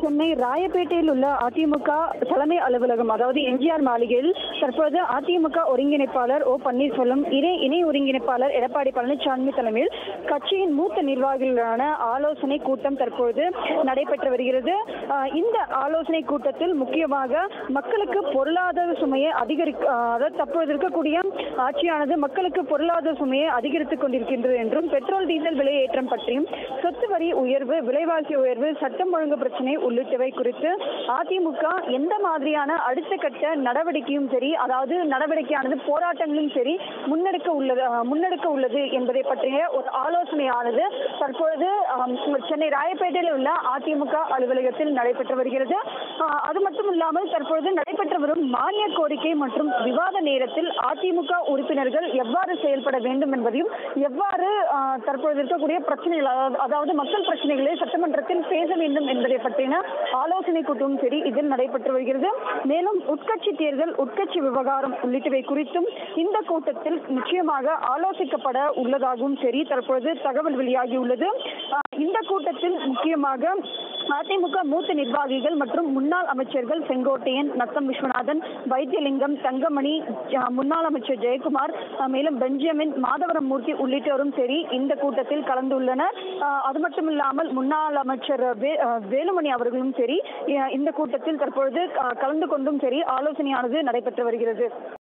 சென்னை ராயப்பேட்டையில் உள்ள அதிமுக தலைமை அலுவலகம் அதாவது எம்ஜிஆர் மாளிகையில் தற்போது அதிமுக ஒருங்கிணைப்பாளர் ஓ பன்னீர்செல்வம் இணை இணை ஒருங்கிணைப்பாளர் எடப்பாடி பழனிசாமி தலைமையில் கட்சியின் மூத்த நிர்வாகிகளுடனான ஆலோசனை கூட்டம் தற்போது நடைபெற்று வருகிறது ஆஹ் இந்த ஆலோசனை கூட்டத்தில் முக்கியமாக மக்களுக்கு பொருளாதார சுமையை அதிகரிக்க ஆஹ் அதாவது தற்போது இருக்கக்கூடிய ஆட்சியானது மக்களுக்கு பொருளாதார சுமையை அதிகரித்துக் கொண்டிருக்கின்றது என்றும் பெட்ரோல் டீசல் விலை ஏற்றம் பற்றியும் சொத்து வரி உயர்வு விலைவாசி உயர்வு சட்டம் ஒழுங்கு பிரச்சனை உள்ளிட்டவை குறித்து அதிமுக எந்த மாதிரியான அடுத்த கட்ட நடவடிக்கையும் சரி அதாவது நடவடிக்கையானது போராட்டங்களும் சரி முன்னெடுக்க உள்ளது அஹ், முன்னெடுக்க உள்ளது என்பதை பற்றிய ஒரு ஆலோசனையானது தற்பொழுது ஆம், சென்னை ராயப்பேட்டையில் உள்ள அதிமுக அலுவலகத்தில் நடைபெற்று வருகிறது ஆஹ், அது மட்டும் இல்லாமல் தற்பொழுது நடைபெற்று வரும் மானிய கோரிக்கை மற்றும் விவாத நேரத்தில் அதிமுக உறுப்பினர்கள் எவ்வாறு செயல்பட வேண்டும் என்பதையும் எவ்வாறு ஆஹ், தற்பொழுது இருக்கக்கூடிய பிரச்சனைகள் அதாவது- அதாவது மக்கள் பிரச்சனைகளை சட்டமன்றத்தில் பேச வேண்டும் என்பதை பற்றின ஆலோசனை கூட்டமும் சரி இதில் நடைபெற்று வருகிறது மேலும் உட்கட்சி தேர்தல் உட்கட்சி விவகாரம் உள்ளிட்டவை குறித்தும் இந்த கூட்டத்தில் நிச்சயமாக ஆலோசிக்கப்பட உள்ளதாகவும் சரி தற்பொழுது தகவல் வெளியாகியுள்ளது ஆஹ், இந்த கூட்டத்தில் முக்கியமாக அதிமுக மூத்த நிர்வாகிகள் மற்றும் முன்னாள் அமைச்சர்கள் செங்கோட்டையன் நத்தம் விஸ்வநாதன் வைத்தியலிங்கம் தங்கமணி அஹ், முன்னாள் அமைச்சர் ஜெயக்குமார் அஹ், மேலும் பெஞ்சமின் மாதவரம் மூர்த்தி உள்ளிட்டோரும் சரி இந்த கூட்டத்தில் கலந்துள்ளனர் அஹ், அது மட்டும் இல்லாமல் முன்னாள் அமைச்சர் வே- அஹ், வேலுமணி அவர்களும் சரி அஹ், இந்த கூட்டத்தில் தற்பொழுது அஹ், கலந்து கொண்டும் சரி ஆலோசனையானது நடைபெற்று வருகிறது